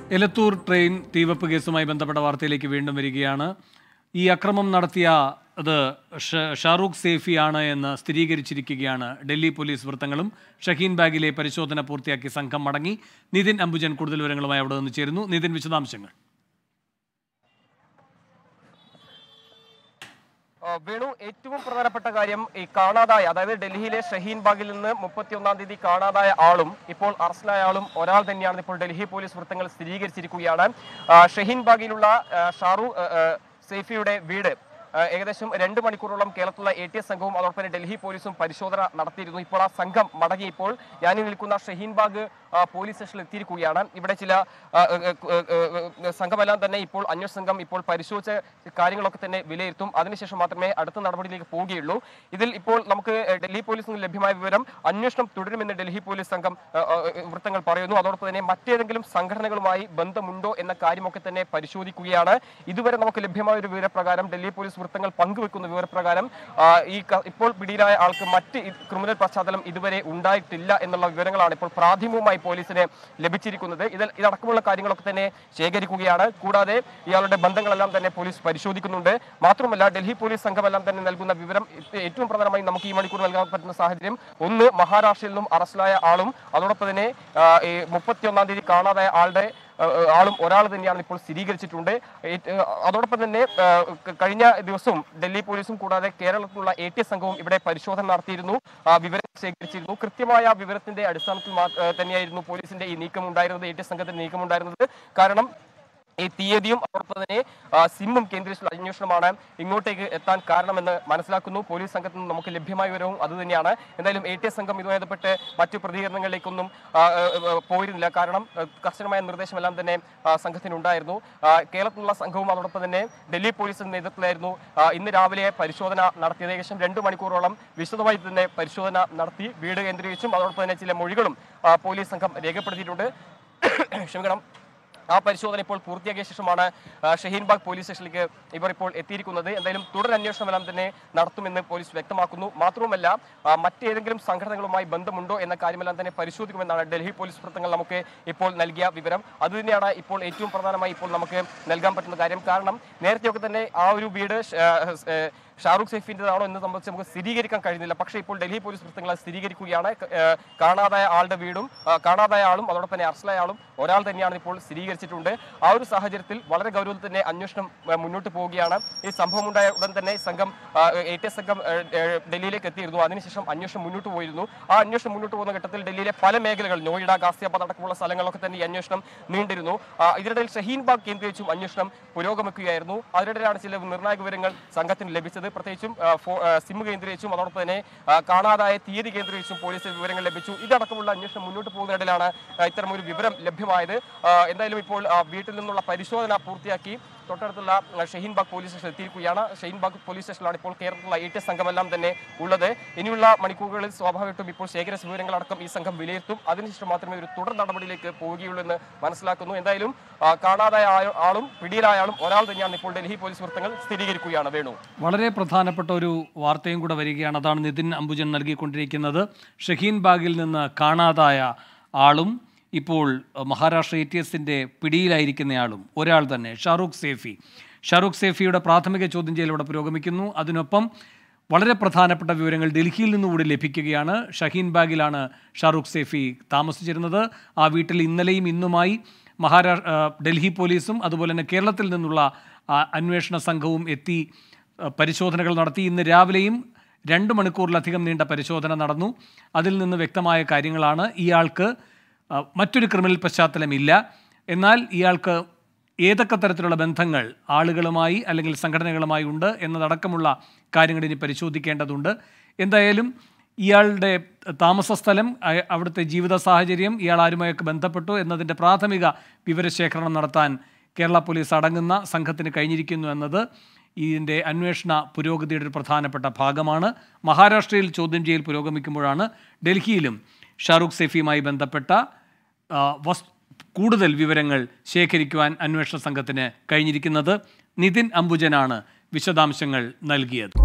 Elathur train തീവപ്പ് കേസുമായി ബന്ധപ്പെട്ട വാർത്തയിലേക്ക് വീണ്ടും വരികയാണ് ഈ അക്രമം നടത്തിയ അത് ഷ- ഷാറൂഖ് സേഫിയാണ് എന്ന് സ്ഥിരീകരിച്ചിരിക്കുകയാണ് ഡൽഹി പോലീസ് വൃത്തങ്ങളും ഷഹീൻ ബാഗിലെ പരിശോധന പൂർത്തിയാക്കി സംഘം മടങ്ങി നിതിൻ അംബുജൻ കൂടുതൽ വിവരങ്ങളുമായി അവിടെ നിന്ന് ചേരുന്നു നിതിൻ വിശദാംശങ്ങൾ ആ, വേണു ഏറ്റവും പ്രധാനപ്പെട്ട കാര്യം ഈ കാണാതായ അതായത് ഡൽഹിയിലെ ഷഹീൻ ബാഗിൽ നിന്ന് മുപ്പത്തിയൊന്നാം തീയതി കാണാതായ ആളും ഇപ്പോൾ അറസ്റ്റിലായ ആളും ഒരാൾ തന്നെയാണ് ഇപ്പോൾ ഡൽഹി പോലീസ് വൃത്തങ്ങൾ സ്ഥിരീകരിച്ചിരിക്കുകയാണ് ആ, ഷഹീൻ ബാഗിലുള്ള ആ, ഷാറു ആ, ആ, സേഫിയുടെ വീട് ആ, ഏകദേശം രണ്ട് മണിക്കൂറോളം കേരളത്തിലുള്ള എ ടി എസ് സംഘവും അതോടൊപ്പം തന്നെ ഡൽഹി പോലീസും പരിശോധന നടത്തിയിരുന്നു ഇപ്പോൾ ആ സംഘം മടങ്ങി ഇപ്പോൾ ഞാൻ നിൽക്കുന്ന ഷഹീൻ ബാഗ് ആ, പോലീസ് സ്റ്റേഷനിൽ എത്തിയിരിക്കുകയാണ് ഇവിടെ ചില ആ, ഏ, ഏ, ഏ, ഏ, സംഘമെല്ലാം തന്നെ ഇപ്പോൾ അന്വേഷണ സംഘം ഇപ്പോൾ പരിശോധിച്ച കാര്യങ്ങളൊക്കെ തന്നെ വിലയിരുത്തും അതിനുശേഷം മാത്രമേ അടുത്ത നടപടിയിലേക്ക് പോവുകയുള്ളൂ ഇതിൽ ഇപ്പോൾ നമുക്ക് ഏ, ഡൽഹി പോലീസിൽ നിന്ന് ലഭ്യമായ വിവരം അന്വേഷണം തുടരുമെന്ന് ഡൽഹി പോലീസ് സംഘം ആ, ആ, വൃത്തങ്ങൾ പറയുന്നു അതോടൊപ്പം തന്നെ മറ്റേതെങ്കിലും സംഘടനകളുമായി ബന്ധമുണ്ടോ എന്ന കാര്യമൊക്കെ തന്നെ പരിശോധിക്കുകയാണ് ഇതുവരെ നമുക്ക് ലഭ്യമായ ഒരു വിവരപ്രകാരം ഡൽഹി പോലീസ് വൃത്തങ്ങൾ പങ്കുവെക്കുന്ന വിവരപ്രകാരം ആ, ഈ ക- ഇപ്പോൾ പിടിയിലായ ആൾക്ക് മറ്റ് ഈ ക്രിമിനൽ പശ്ചാത്തലം ഇതുവരെ ഉണ്ടായിട്ടില്ല എന്നുള്ള വിവരങ്ങളാണ് ഇപ്പോൾ പ്രാഥമികമായി പോലീസിന് ലഭിച്ചിരിക്കുന്നത് ഇതിൽ ഇതടക്കമുള്ള കാര്യങ്ങളൊക്കെ തന്നെ ശേഖരിക്കുകയാണ് കൂടാതെ ഇയാളുടെ ബന്ധങ്ങളെല്ലാം തന്നെ പോലീസ് പരിശോധിക്കുന്നുണ്ട് മാത്രമല്ല ഡൽഹി പോലീസ് സംഘമെല്ലാം തന്നെ നൽകുന്ന വിവരം ഇത് ഏറ്റവും പ്രധാനമായി നമുക്ക് ഈ മണിക്കൂർ നൽകാൻ പറ്റുന്ന സാഹചര്യം ഒന്ന് മഹാരാഷ്ട്രയിൽ നിന്നും അറസ്റ്റിലായ ആളും അതോടൊപ്പം തന്നെ ആ, ഈ മുപ്പത്തിയൊന്നാം തീയതി കാണാതായ ആളുടെ ആ, ആളും ഒരാൾ തന്നെയാണ് ഇപ്പോൾ സ്ഥിരീകരിച്ചിട്ടുണ്ട് ഏറ്റ്- ആ, അതോടൊപ്പം തന്നെ ആ, ക- കഴിഞ്ഞ ദിവസവും ഡൽഹി പോലീസും കൂടാതെ കേരളത്തിലുള്ള എ ടി എസ് സംഘവും ഇവിടെ പരിശോധന നടത്തിയിരുന്നു ആ, വിവരം ശേഖരിച്ചിരുന്നു കൃത്യമായ വിവരത്തിന്റെ അടിസ്ഥാനത്തിൽ മാ- ആ, തന്നെയായിരുന്നു പോലീസിന്റെ ഈ നീക്കം ഉണ്ടായിരുന്നത് എ ടി എസ് സംഘത്തിന്റെ നീക്കം ഉണ്ടായിരുന്നത് കാരണം ഈ തീയതിയും അതോടൊപ്പം തന്നെ ആ, സിമ്മും കേന്ദ്രീകരിച്ചുള്ള അന്വേഷണമാണ് ഇങ്ങോട്ടേക്ക് എത്താൻ കാരണമെന്ന് മനസ്സിലാക്കുന്നു പോലീസ് സംഘത്തിൽ നിന്ന് നമുക്ക് ലഭ്യമായ വിവരവും അതുതന്നെയാണ് എന്തായാലും എ ടി എസ് സംഘം ഇതുമായി ബന്ധപ്പെട്ട് മറ്റു പ്രതികരണങ്ങളിലേക്കൊന്നും ആ, ആ, ആ, പോയിരുന്നില്ല കാരണം ആ, കർശനമായ നിർദ്ദേശമെല്ലാം തന്നെ ആ, സംഘത്തിനുണ്ടായിരുന്നു ആ, കേരളത്തിലുള്ള സംഘവും അതോടൊപ്പം തന്നെ ഡൽഹി പോലീസിന്റെ നേതൃത്വത്തിലായിരുന്നു ആ, ഇന്ന് രാവിലെ പരിശോധന നടത്തിയത് ഏകദേശം രണ്ട് മണിക്കൂറോളം വിശദമായി തന്നെ പരിശോധന നടത്തി വീട് കേന്ദ്രീകരിച്ചും അതോടൊപ്പം തന്നെ ചില മൊഴികളും ആ, പോലീസ് സംഘം രേഖപ്പെടുത്തിയിട്ടുണ്ട് ക്ഷമിക്കണം ആ പരിശോധന ഇപ്പോൾ പൂർത്തിയാക്കിയ ശേഷമാണ് ആ, ഷഹീൻബാഗ് പോലീസ് സ്റ്റേഷനിലേക്ക് ഇവർ ഇപ്പോൾ എത്തിയിരിക്കുന്നത് എന്തായാലും തുടർ അന്വേഷണമെല്ലാം തന്നെ നടത്തുമെന്ന് പോലീസ് വ്യക്തമാക്കുന്നു മാത്രവുമല്ല ആ, മറ്റേതെങ്കിലും സംഘടനകളുമായി ബന്ധമുണ്ടോ എന്ന കാര്യമെല്ലാം തന്നെ പരിശോധിക്കുമെന്നാണ് ഡൽഹി പോലീസ് വൃത്തങ്ങൾ നമുക്ക് ഇപ്പോൾ നൽകിയ വിവരം അതുതന്നെയാണ് ഇപ്പോൾ ഏറ്റവും പ്രധാനമായി ഇപ്പോൾ നമുക്ക് നൽകാൻ പറ്റുന്ന കാര്യം കാരണം നേരത്തെയൊക്കെ തന്നെ ആ ഒരു വീട് ഷ- ആ, ഏ, ഷാറൂഖ് സൈഫിൻ്റെതാണോ എന്ന് സംബന്ധിച്ച് നമുക്ക് സ്ഥിരീകരിക്കാൻ കഴിയുന്നില്ല പക്ഷേ ഇപ്പോൾ ഡൽഹി പോലീസ് വൃത്തങ്ങൾ അത് സ്ഥിരീകരിക്കുകയാണ് ക- ഏ, കാണാതായ ആളുടെ വീടും ആ, കാണാതായ ആളും അതോടൊപ്പം തന്നെ അറസ്റ്റിലായ ആളും ഒരാൾ തന്നെയാണ് ഇപ്പോൾ സ്ഥിരീകരിച്ചിട്ടുണ്ട് ആ ഒരു സാഹചര്യത്തിൽ വളരെ ഗൗരവത്തിൽ തന്നെ അന്വേഷണം ഏ, മുന്നോട്ട് പോവുകയാണ് ഈ സംഭവം ഉണ്ടായ ഉടൻ തന്നെ സംഘം എ ടി എസ് സംഘം ഏ, ഏ, ഡൽഹിയിലേക്ക് എത്തിയിരുന്നു അതിനുശേഷം അന്വേഷണം മുന്നോട്ട് പോയിരുന്നു ആ അന്വേഷണം മുന്നോട്ട് പോകുന്ന ഘട്ടത്തിൽ ഡൽഹിയിലെ പല മേഖലകൾ നോയിഡ ഗാസിയാബാദ് അടക്കമുള്ള സ്ഥലങ്ങളൊക്കെ തന്നെ ഈ അന്വേഷണം നീണ്ടിരുന്നു ആ, ഇതിനിടയിൽ ഷഹീൻ ബാഗ് കേന്ദ്രീകരിച്ചും അന്വേഷണം പുരോഗമിക്കുകയായിരുന്നു അതിനിടയിലാണ് ചില നിർണായക വിവരങ്ങൾ സംഘത്തിന് ലഭിച്ചത് പ്രത്യേകിച്ചും ആ, ഫോ- ആ, സിം കേന്ദ്രീകരിച്ചും അതോടൊപ്പം തന്നെ ആ, കാണാതായ തീയതി കേന്ദ്രീകരിച്ചും പോലീസിന് വിവരങ്ങൾ ലഭിച്ചു ഇതടക്കമുള്ള അന്വേഷണം മുന്നോട്ട് പോകുന്നതിനിടയിലാണ് ആ, ഇത്തരമൊരു വിവരം ലഭ്യമായത് ആ, എന്തായാലും ഇപ്പോൾ ആ, വീട്ടിൽ നിന്നുള്ള പരിശോധന പൂർത്തിയാക്കി തൊട്ടടുത്തുള്ള ആ, ഷഹീൻ ബാഗ് പോലീസ് സ്റ്റേഷനിൽ എത്തിയിരിക്കുകയാണ് ഷഹീൻ ബാഗ് പോലീസ് സ്റ്റേഷനിലാണ് ഇപ്പോൾ കേരളത്തിലുള്ള എ ടി എസ് സംഘമെല്ലാം തന്നെ ഉള്ളത് ഇനിയുള്ള മണിക്കൂറുകളിൽ സ്വാഭാവികമായിട്ടും ഇപ്പോൾ ശേഖരിച്ച വിവരങ്ങളടക്കം ഈ സംഘം വിലയിരുത്തും അതിനുശേഷം മാത്രമേ ഒരു തുടർ നടപടിയിലേക്ക് പോവുകയുള്ളൂ എന്ന് മനസ്സിലാക്കുന്നു എന്തായാലും ആ, കാണാതായ ആ- ആളും പിടിയിലായ ആളും ഒരാൾ തന്നെയാണ് ഇപ്പോൾ ഡൽഹി പോലീസ് വൃത്തങ്ങൾ സ്ഥിരീകരിക്കുകയാണ് വേണു വളരെ പ്രധാനപ്പെട്ട ഒരു വാർത്തയും കൂടെ വരികയാണ് അതാണ് നിതിൻ അംബുജൻ നൽകിക്കൊണ്ടിരിക്കുന്നത് ഷഹീൻ ബാഗിൽ നിന്ന് കാണാതായ ആളും ഇപ്പോൾ അഹ്, മഹാരാഷ്ട്ര എ ടി എസിൻ്റെ പിടിയിലായിരിക്കുന്നയാളും ഒരാൾ തന്നെ ഷാറൂഖ് സേഫി ഷാറൂഖ് സേഫിയുടെ പ്രാഥമിക ചോദ്യം ചെയ്യൽ ഇവിടെ പുരോഗമിക്കുന്നു അതിനൊപ്പം വളരെ പ്രധാനപ്പെട്ട വിവരങ്ങൾ ഡൽഹിയിൽ നിന്നുകൂടി ലഭിക്കുകയാണ് ഷഹീൻ ബാഗിലാണ് ഷാറൂഖ് സേഫി താമസിച്ചിരുന്നത് ആ വീട്ടിൽ ഇന്നലെയും ഇന്നുമായി മഹാരാഷ്ട്ര ഡൽഹി പോലീസും അതുപോലെ തന്നെ കേരളത്തിൽ നിന്നുള്ള ആ, അന്വേഷണ സംഘവും എത്തി ആ, പരിശോധനകൾ നടത്തി ഇന്ന് രാവിലെയും രണ്ട് മണിക്കൂറിലധികം നീണ്ട പരിശോധന നടന്നു അതിൽ നിന്ന് വ്യക്തമായ കാര്യങ്ങളാണ് ഇയാൾക്ക് ആ, മറ്റൊരു ക്രിമിനൽ പശ്ചാത്തലമില്ല എന്നാൽ ഇയാൾക്ക് ഏതൊക്കെ തരത്തിലുള്ള ബന്ധങ്ങൾ ആളുകളുമായി അല്ലെങ്കിൽ സംഘടനകളുമായി ഉണ്ട് എന്നതടക്കമുള്ള കാര്യങ്ങൾ ഇനി പരിശോധിക്കേണ്ടതുണ്ട് എന്തായാലും ഇയാളുടെ താമസ സ്ഥലം അയ- അവിടുത്തെ ജീവിത സാഹചര്യം ഇയാൾ ആരുമായൊക്കെ ബന്ധപ്പെട്ടു എന്നതിൻ്റെ പ്രാഥമിക വിവരശേഖരണം നടത്താൻ കേരള പോലീസ് അടങ്ങുന്ന സംഘത്തിന് കഴിഞ്ഞിരിക്കുന്നു എന്നത് ഇതിൻ്റെ അന്വേഷണ പുരോഗതിയുടെ ഒരു പ്രധാനപ്പെട്ട ഭാഗമാണ് മഹാരാഷ്ട്രയിൽ ചോദ്യം ചെയ്യൽ പുരോഗമിക്കുമ്പോഴാണ് ഡൽഹിയിലും ഷാറൂഖ് സൈഫിയുമായി ബന്ധപ്പെട്ട ആ, വസ് കൂടുതൽ വിവരങ്ങൾ ശേഖരിക്കുവാൻ അന്വേഷണ സംഘത്തിന് കഴിഞ്ഞിരിക്കുന്നത് നിതിൻ അംബുജനാണ് വിശദാംശങ്ങൾ നൽകിയത്